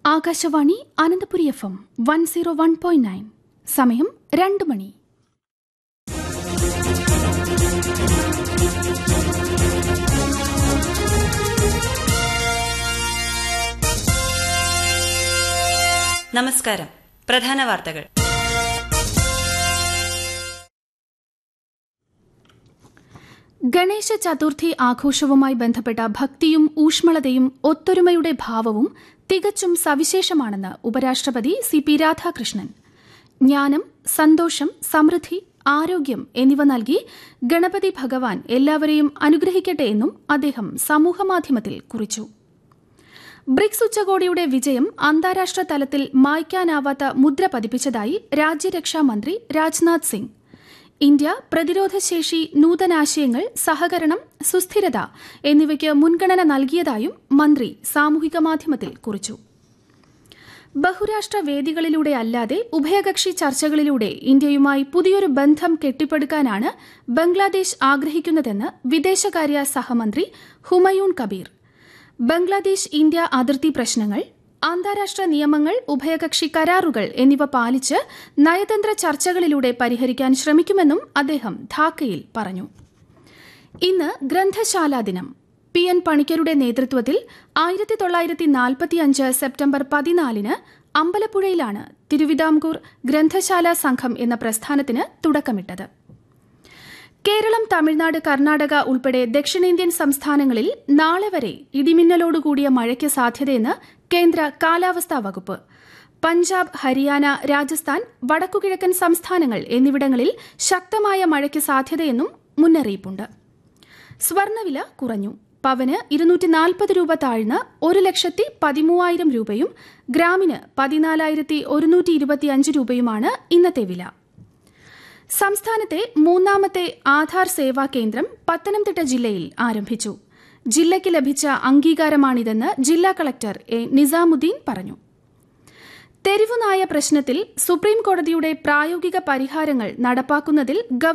Akashvani Ananthapuri F M one zero one point nine സമയം രണ്ട് മണി നമസ്കാരം പ്രധാന വാർത്തകൾ ഗണേശ ചതുർത്ഥി ആഘോഷവുമായി ബന്ധപ്പെട്ട ഭക്തിയും ഊഷ്മളതയും ഒത്തൊരുമയുടെ ഭാവവും തികച്ചും സവിശേഷമാണെന്ന് ഉപരാഷ്ട്രപതി സി പി രാധാകൃഷ്ണൻ ജ്ഞാനം സന്തോഷം സമൃദ്ധി ആരോഗ്യം എന്നിവ നൽകി ഗണപതി ഭഗവാൻ എല്ലാവരെയും അനുഗ്രഹിക്കട്ടെ എന്നും അദ്ദേഹം സമൂഹമാധ്യമത്തിൽ കുറിച്ചു ബ്രിക്സ് ഉച്ചകോടിയുടെ വിജയം അന്താരാഷ്ട്ര തലത്തിൽ മായ്ക്കാനാവാത്ത മുദ്ര പതിപ്പിച്ചതായി രാജ്യരക്ഷാ മന്ത്രി രാജ്നാഥ് സിംഗ് ഇന്ത്യ പ്രതിരോധശേഷി നൂതനാശയങ്ങൾ സഹകരണം സുസ്ഥിരത എന്നിവയ്ക്ക് മുൻഗണന നൽകിയതായും മന്ത്രി സാമൂഹിക മാധ്യമത്തിൽ കുറിച്ചു ബഹുരാഷ്ട്ര വേദികളിലൂടെ അല്ലാതെ ഉഭയകക്ഷി ചർച്ചകളിലൂടെ ഇന്ത്യയുമായി പുതിയൊരു ബന്ധം കെട്ടിപ്പടുക്കാനാണ് ബംഗ്ലാദേശ് ആഗ്രഹിക്കുന്നതെന്ന് വിദേശകാര്യ സഹമന്ത്രി ഹുമയൂൺ കബീർ ബംഗ്ലാദേശ് ഇന്ത്യ അതിർത്തി പ്രശ്നങ്ങൾ അന്താരാഷ്ട്ര നിയമങ്ങൾ ഉഭയകക്ഷി കരാറുകൾ എന്നിവ പാലിച്ച് നയതന്ത്ര ചർച്ചകളിലൂടെ പരിഹരിക്കാൻ ശ്രമിക്കുമെന്നും അദ്ദേഹം ധാക്കയിൽ പറഞ്ഞു ഇന്ന് ഗ്രന്ഥശാലാ ദിനം പി എൻ പണിക്കരുടെ നേതൃത്വത്തിൽ ആയിരത്തി തൊള്ളായിരത്തി നാൽപ്പത്തിയഞ്ച് സെപ്റ്റംബർ പതിനാലിന് അമ്പലപ്പുഴയിലാണ് തിരുവിതാംകൂർ ഗ്രന്ഥശാലാ സംഘം എന്ന പ്രസ്ഥാനത്തിന് തുടക്കമിട്ടത് കേരളം തമിഴ്നാട് കർണാടക ഉൾപ്പെടെ ദക്ഷിണേന്ത്യൻ സംസ്ഥാനങ്ങളിൽ നാളെ വരെ ഇടിമിന്നലോടുകൂടിയ മഴയ്ക്ക് സാധ്യതയെന്ന് കേന്ദ്ര കാലാവസ്ഥാ വകുപ്പ് പഞ്ചാബ് ഹരിയാന രാജസ്ഥാൻ വടക്കുകിഴക്കൻ സംസ്ഥാനങ്ങൾ എന്നിവിടങ്ങളിൽ ശക്തമായ മഴയ്ക്ക് സാധ്യതയെന്നും മുന്നറിയിപ്പുണ്ട് സ്വർണവില കുറഞ്ഞു പവന് ഇരുന്നൂറ്റി നാൽപ്പത് രൂപ താഴ്ന്ന് ഒരു ലക്ഷത്തി പതിമൂവായിരം രൂപയും ഗ്രാമിന് പതിനാലായിരത്തി ഒരുന്നൂറ്റി ഇരുപത്തിയഞ്ച് രൂപയുമാണ് ഇന്നത്തെ വില സംസ്ഥാനത്തെ മൂന്നാമത്തെ ആധാർ സേവാ കേന്ദ്രം പത്തനംതിട്ട ജില്ലയിൽ ആരംഭിച്ചു ജില്ലയ്ക്ക് ലഭിച്ച അംഗീകാരമാണിതെന്ന് ജില്ലാ കളക്ടർ എ നിസാമുദ്ദീൻ പറഞ്ഞു തെരുവുനായ പ്രശ്നത്തിൽ സുപ്രീം കോടതിയുടെ പ്രായോഗിക പരിഹാരങ്ങൾ നടപ്പാക്കുന്നതിൽ